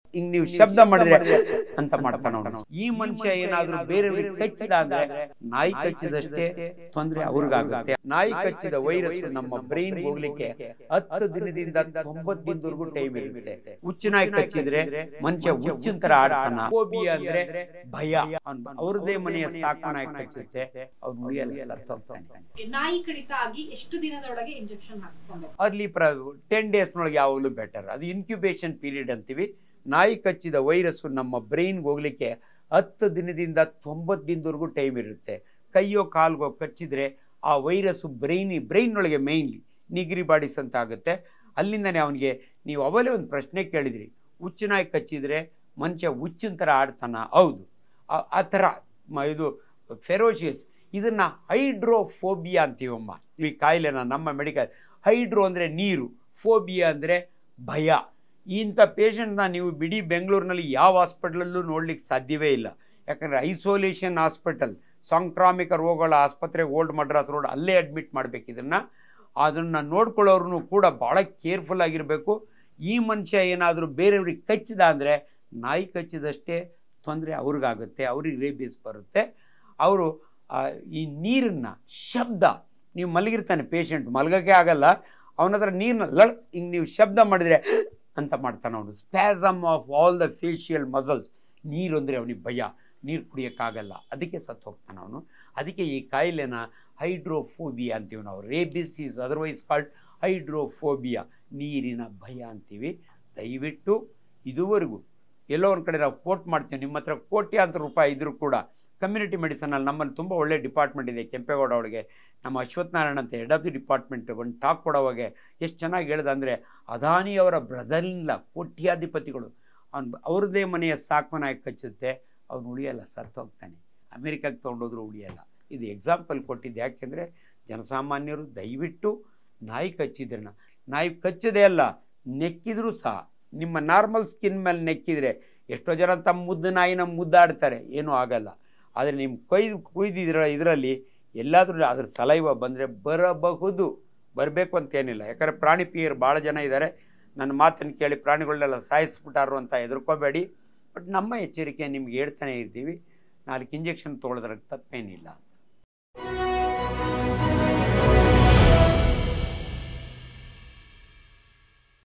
ಹಿಂಗ್ ನೀವು ಶಬ್ದ ಮಾಡಿದ್ರೆ ಅಂತ ಮಾಡ್ತಾನ ಅವನು ಈ ಮನುಷ್ಯ ಏನಾದ್ರೂ ಬೇರೆಯವ್ರಿಗೆ ಕಚ್ಚಿದ ಅಂದ್ರೆ ನಾಯಿ ಕಚ್ಚಿದಷ್ಟೇ ತೊಂದ್ರೆ ಅವ್ರಿಗಾಗುತ್ತೆ ನಾಯಿ ಕಚ್ಚಿದ ವೈರಸ್ ನಮ್ಮ ಬ್ರೈನ್ ಹೋಗ್ಲಿಕ್ಕೆ ಹತ್ತು ದಿನದಿಂದ ತೊಂಬತ್ ದಿನದವರೆಗೂ ಟೈಮ್ ಇರುತ್ತೆ ಹುಚ್ಚು ನಾಯಿ ಕಚ್ಚಿದ್ರೆ ಮನುಷ್ಯ ಹುಚ್ಚಿನ ತರ ಆಡ್ತಾನ ಫೋಬಿಯಾ ಅಂದ್ರೆ ಭಯ ಅವ್ನ್ ಅವ್ರದೇ ಮನೆಯ ಸಾಕು ನಾಯಿ ಕಚ್ಚುತ್ತೆ ಅವ್ರು ಮುಗಿಯಲ್ಲ ಸತ್ತೋಗ್ತಾನೆ ನಾಯಿ ಕಡಿತ ಆಗಿ ಎಷ್ಟು ದಿನದೊಳಗೆ ಇಂಜೆಕ್ಷನ್ ಹಾಕ್ಸ್ಕೊಬೇಕು ಅರ್ಲಿ ಪ್ರ ಟೆನ್ ಡೇಸ್ನೊಳಗೆ ಯಾವಾಗಲೂ ಬೆಟರ್ ಅದು ಇನ್ಕ್ಯುಬೇಷನ್ ಪೀರಿಯಡ್ ಅಂತೀವಿ ನಾಯಿ ಕಚ್ಚಿದ ವೈರಸ್ಸು ನಮ್ಮ ಬ್ರೈನ್ಗೆ ಹೋಗ್ಲಿಕ್ಕೆ ಹತ್ತು ದಿನದಿಂದ ತೊಂಬತ್ತು ದಿನದವರೆಗೂ ಟೈಮ್ ಇರುತ್ತೆ ಕೈಯೋ ಕಾಲ್ಗೋ ಕಚ್ಚಿದ್ರೆ ಆ ವೈರಸ್ಸು ಬ್ರೈನ್ ಬ್ರೈನ್ನೊಳಗೆ ಮೇಯ್ನ್ಲಿ ನಿಗ್ರಿ ಬಾಡಿಸ್ ಅಂತ ಆಗುತ್ತೆ ಅಲ್ಲಿಂದನೇ ಅವನಿಗೆ ನೀವು ಅವಲೇ ಒಂದು ಪ್ರಶ್ನೆ ಕೇಳಿದ್ರಿ ಹುಚ್ಚು ನಾಯಿ ಕಚ್ಚಿದ್ರೆ ಮನುಷ್ಯ ಹುಚ್ಚಿನ ಥರ ಆಡ್ತಾನ ಹೌದು ಆ- ಆ ಥರ ಮ- ಇದು ಫೆರೋಷಿಯಸ್ ಇದನ್ನ ಹೈಡ್ರೋಫೋಬಿಯಾ ಅಂತೀವಮ್ಮ ಈ ಕಾಯಿಲೆನ ನಮ್ಮ ಮೆಡಿಕಲ್ ಹೈಡ್ರೋ ಅಂದರೆ ನೀರು ಫೋಬಿಯಾ ಅಂದರೆ ಭಯ ಇಂಥ ಪೇಷಂಟ್ನ ನೀವು ಬಿಡಿ ಬೆಂಗಳೂರಿನಲ್ಲಿ ಯಾವ ಹಾಸ್ಪಿಟ್ಲಲ್ಲೂ ನೋಡ್ಲಿಕ್ಕೆ ಸಾಧ್ಯವೇ ಇಲ್ಲ ಯಾಕಂದರೆ ಐಸೋಲೇಷನ್ ಹಾಸ್ಪಿಟಲ್ ಸಾಂಕ್ರಾಮಿಕ ರೋಗಗಳ ಆಸ್ಪತ್ರೆ ಓಲ್ಡ್ ಮಡ್ರಾಸ್ ರೋಡ್ ಅಲ್ಲೇ ಅಡ್ಮಿಟ್ ಮಾಡಬೇಕು ಇದನ್ನು ಅದನ್ನು ನೋಡ್ಕೊಳ್ಳೋರು ಕೂಡ ಭಾಳ ಕೇರ್ಫುಲ್ ಆಗಿರಬೇಕು ಈ ಮನುಷ್ಯ ಏನಾದರೂ ಬೇರೆಯವ್ರಿಗೆ ಕಚ್ಚಿದ ಅಂದರೆ ನಾಯಿ ಕಚ್ಚಿದಷ್ಟೇ ತೊಂದರೆ ಅವ್ರಿಗಾಗುತ್ತೆ ಅವ್ರಿಗೆ ರೇಬಿಸ್ ಬರುತ್ತೆ ಅವರು ಈ ನೀರನ್ನು ಶಬ್ದ ನೀವು ಮಲಗಿರ್ತಾನೆ ಪೇಷಂಟ್ ಮಲಗಕ್ಕೆ ಆಗಲ್ಲ ಅವನ ಹತ್ರ ನೀರನ್ನ ಲಳ್ ಹಿಂಗೆ ನೀವು ಶಬ್ದ ಮಾಡಿದರೆ ಅಂತ ಮಾಡ್ತಾನೆ ಅವನು spasm of all the facial muscles ನೀರು ಅಂದರೆ ಅವನಿಗೆ ಭಯ ನೀರು ಕುಡಿಯೋಕ್ಕಾಗಲ್ಲ ಅದಕ್ಕೆ ಸತ್ತು ಹೋಗ್ತಾನೆ ಅವನು ಅದಕ್ಕೆ ಈ ಕಾಯಿಲೆನ ಹೈಡ್ರೋಫೋಬಿಯಾ ಅಂತೀವಿ ನಾವು rabies is otherwise called hydrophobia ನೀರಿನ ಭಯ ಅಂತೀವಿ ದಯವಿಟ್ಟು ಇದುವರೆಗೂ ಎಲ್ಲೋ ಒಂದು ಕಡೆ ನಾವು ಕೋಟ್ ಮಾಡ್ತೀವಿ ನಿಮ್ಮ ಹತ್ರ ಕೋಟ್ಯಾಂತರ ರೂಪಾಯಿ ಇದ್ರೂ ಕೂಡ ಕಮ್ಯುನಿಟಿ ಮೆಡಿಸನಲ್ಲಿ ನಮ್ಮಲ್ಲಿ ತುಂಬ ಒಳ್ಳೆ ಡಿಪಾರ್ಟ್ಮೆಂಟ್ ಇದೆ ಕೆಂಪೇಗೌಡ ಅವಳಿಗೆ ನಮ್ಮ ಅಶ್ವಥ್ ನಾರಾಯಣ ಅಂತ ಹೆಡ್ ಆಫ್ ದಿ ಡಿಪಾರ್ಟ್ಮೆಂಟ್ ಒಂದು ಟಾಕ್ ಕೊಡೋವಾಗೆ ಎಷ್ಟು ಚೆನ್ನಾಗಿ ಹೇಳ್ದ ಅಂದರೆ ಅದಾನಿಯವರ ಬ್ರದರ್ನಿಲ್ಲ ಕೋಟ್ಯಾಧಿಪತಿಗಳು ಅವ್ನು ಅವ್ರದ್ದೇ ಮನೆಯ ಸಾಕ್ಮನಾಗಿ ಕಚ್ಚುತ್ತೆ ಅವ್ನು ಉಳಿಯಲ್ಲ ಸತ್ತೋಗ್ತಾನೆ ಅಮೇರಿಕಾಗೆ ತೊಗೊಂಡೋದ್ರು ಉಳಿಯಲ್ಲ ಇದು ಎಕ್ಸಾಂಪಲ್ ಕೊಟ್ಟಿದ್ದು ಯಾಕೆಂದರೆ ಜನಸಾಮಾನ್ಯರು ದಯವಿಟ್ಟು ನಾಯಿ ಕಚ್ಚಿದ್ರನ್ನ ನಾಯಿ ಕಚ್ಚದೇ ಅಲ್ಲ ನೆಕ್ಕಿದ್ರೂ ಸಹ ನಿಮ್ಮ ನಾರ್ಮಲ್ ಸ್ಕಿನ್ ಮೇಲೆ ನೆಕ್ಕಿದ್ರೆ ಎಷ್ಟೋ ಜನ ತಮ್ಮ ಮುದ್ದು ನಾಯಿನ ಮುದ್ದಾಡ್ತಾರೆ ಏನೂ ಆಗಲ್ಲ ಆದರೆ ನಿಮ್ಮ ಕೊಯ್ದು ಕುಯ್ದಿದ್ರ ಇದರಲ್ಲಿ ಎಲ್ಲಾದರೂ ಅದ್ರ ಸಲೈವ ಬಂದರೆ ಬರಬಹುದು ಬರಬೇಕು ಅಂತೇನಿಲ್ಲ ಯಾಕಂದರೆ ಪ್ರಾಣಿ ಪ್ರಿಯರು ಭಾಳ ಜನ ಇದ್ದಾರೆ ನನ್ನ ಮಾತನ್ನು ಕೇಳಿ ಪ್ರಾಣಿಗಳನ್ನೆಲ್ಲ ಸಾಯಿಸ್ಬಿಟ್ಟಾರು ಅಂತ ಹೆದರ್ಕೋಬೇಡಿ ಬಟ್ ನಮ್ಮ ಎಚ್ಚರಿಕೆ ನಿಮ್ಗೆ ಹೇಳ್ತಾನೆ ಇರ್ತೀವಿ ನಾಲ್ಕು ಇಂಜೆಕ್ಷನ್ ತೊಗೊಳೋದ್ರಾಗ ತಪ್ಪೇನಿಲ್ಲ